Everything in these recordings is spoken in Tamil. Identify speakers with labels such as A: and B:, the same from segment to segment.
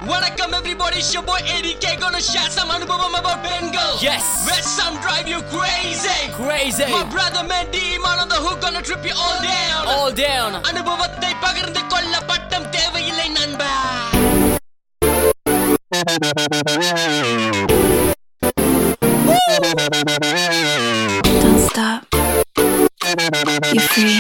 A: Welcome everybody, it's your boy ADK gonna share some anubhavam about Bengal.
B: Yes.
A: Where some drive you crazy.
B: Crazy.
A: My brother man D man on the hook gonna trip you all down.
B: All down.
A: அனுபவத்தை பகிர்ந்து கொள்ள பட்டம் தேவையில்லை நண்பா
C: Don't stop. You're free.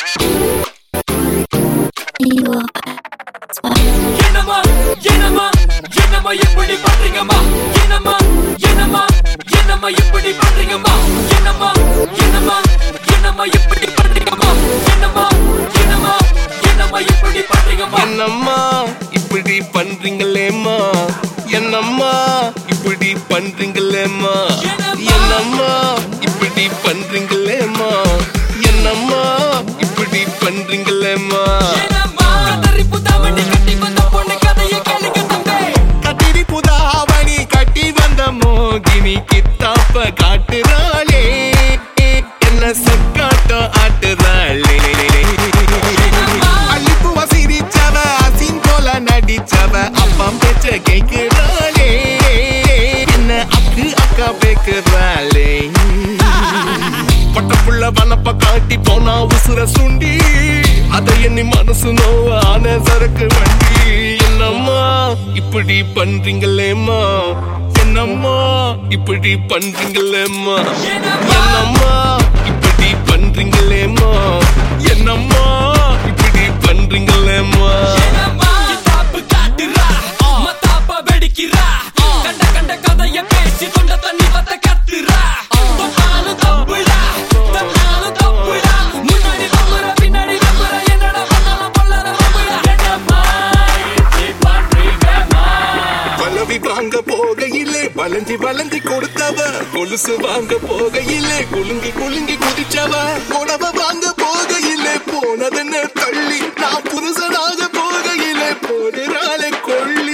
C: You are
B: என்னம்மா என்னம்மா என்னம்மா இப்படி பண்றீங்கம்மா என்னம்மா என்னம்மா என்னம்மா இப்படி பண்றீங்கம்மா என்னம்மா என்னம்மா என்னம்மா இப்படி பண்றீங்கம்மா என்னம்மா என்னம்மா என்னம்மா இப்படி பண்றீங்கம்மா
D: என்னம்மா இப்படி பண்றீங்களேம்மா என்னம்மா இப்படி பண்றீங்களேம்மா என்னம்மா இப்படி பண்றீங்களேம்மா என்னம்மா இப்படி பண்றீங்களேம்மா
B: என்னம்மா கதறி புதாமணி கட்டி வந்த பொண்ணு கதையை கேளுங்க தம்பி
D: கத்திரி புதாவணி கட்டி வந்த மோகினி கித்தாப்ப காட்டுறாளே என்ன சக்காட்டம் ஆட்டுறாளே அள்ளிப்புவ சிரிச்சவ அசின் போல நடிச்சவ அப்பம் பேச்ச கேக்குறாளே என்ன அக்கு அக்கா பேக்குறாளே பட்டப்புள்ள வனப்ப காட்டி போனா உசுர சுண்டி அதை எண்ணி மனசு நோவ ஆன சரக்கு வண்டி என்னம்மா இப்படி பண்றீங்களேம்மா என்னம்மா இப்படி பண்றீங்களேம்மா என்னம்மா இப்படி பண்றீங்களேம்மா என்னம்மா இப்படி பண்றீங்களேம்மா
B: என்னம்மா கிதாப்பு காட்டுறா மத்தாப்ப வெடிக்கிறா கண்ட கண்ட கதைய பேசி தொண்ட தண்ணி வத்த கத்துறா தொட்டாலும் தப்புடா தொட்டாலும் தப்புடா முன்னாடி நம்புற பின்னாடி நம்புற என்னடா பண்ணாலும் பொல்லாத நம்புடா என்னம்மா இப்படி பண்றீங்கம்மா
D: பலவி வாங்க போகையிலே வளைஞ்சி வளைஞ்சி கொடுத்தவ கொலுசு வாங்க போகையிலே குலுங்கி குலுங்கி குதிச்சவ புடவ வாங்க போகையிலே போனதுன்னு தள்ளி நான் புருஷனாக போகையிலே போடுறாளே கொள்ளி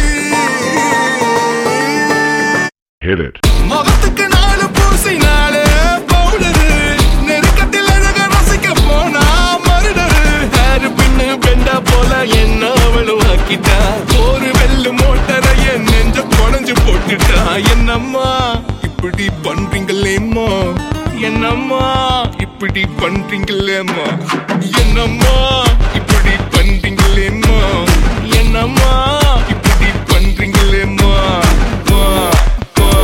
E: Hit it.
D: முகத்துக்கு நாலு பூசினாலே பவுடரு நெருக்கத்தில் அழக ரசிக்க போனா மருடரு ஹேரு பின்னு பெண்டா போல என்ன அவளும் ஆக்கிட்டா ஒரு வெள்ளு மோட்டரைய நெஞ்ச குடஞ்சு போட்டுட்டா என்னம்மா இப்படி பண்றீங்களேம்மா என்னம்மா இப்படி பண்றீங்களேம்மா என்னம்மா இப்படி பண்றீங்களேம்மா என்னம்மா இப்படி பண்றீங்களேம்மா வா, வா.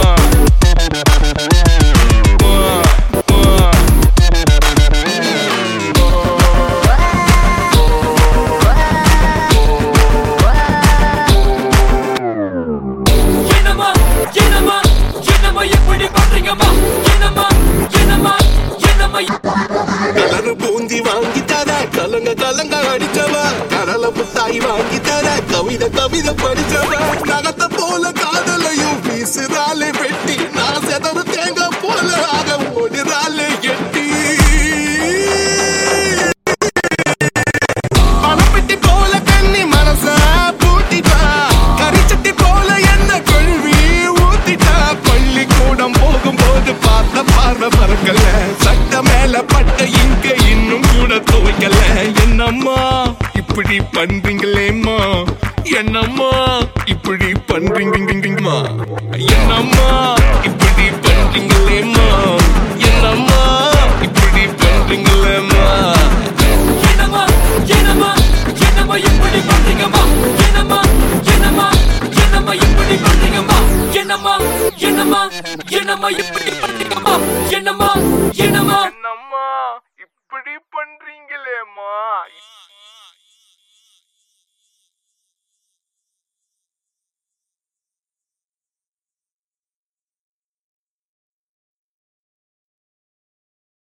B: என்னம்மா என்னம்மா என்னம்மா இப்படி பண்றீங்கம்மா என்னம்மா என்னம்மா என்னம்மா
D: கலரு பூந்தி வாங்கி தர கலங்க கலங்க அடிச்சவ கடல புத்தாய் வாங்கி தர கவிதை கவிதை படிச்சவ நகத்த போல காதலையும் வீசுறாளே வெட்டி நான் செதறு தேங்காய் போல ஆக ஓடுறாளே எட்டி பணப்பெட்டி போல கண்ணி மனச பூட்டிட்டா கரிச்சட்டி போல என்ன கொழுவி ஊத்திட்டா பள்ளிக்கூடம் போகும்போது பார்த்த பார்வை பறக்கல சட்ட மேல பட்ட இங்க இன்னும் கூட துவைக்கல என்னம்மா இப்படி பண்றீங்களேம்மா என்னம்மா இப்படி பண்றீங்கம்மா என்னம்மா இப்படி பண்றீங்களேம்மா என்னம்மா இப்படி பண்றீங்களேம்மா
B: என்னம்மா என்னம்மா என்னம்மா இப்படி பண்றீங்கம்மா என்னம்மா என்னம்மா என்னம்மா இப்படி பண்றீங்கம்மா என்னம்மா என்னம்மா என்னம்மா இப்படி பண்றீங்கம்மா என்னம்மா என்னம்மா
D: என்னம்மா இப்படி பண்றீங்களேம்மா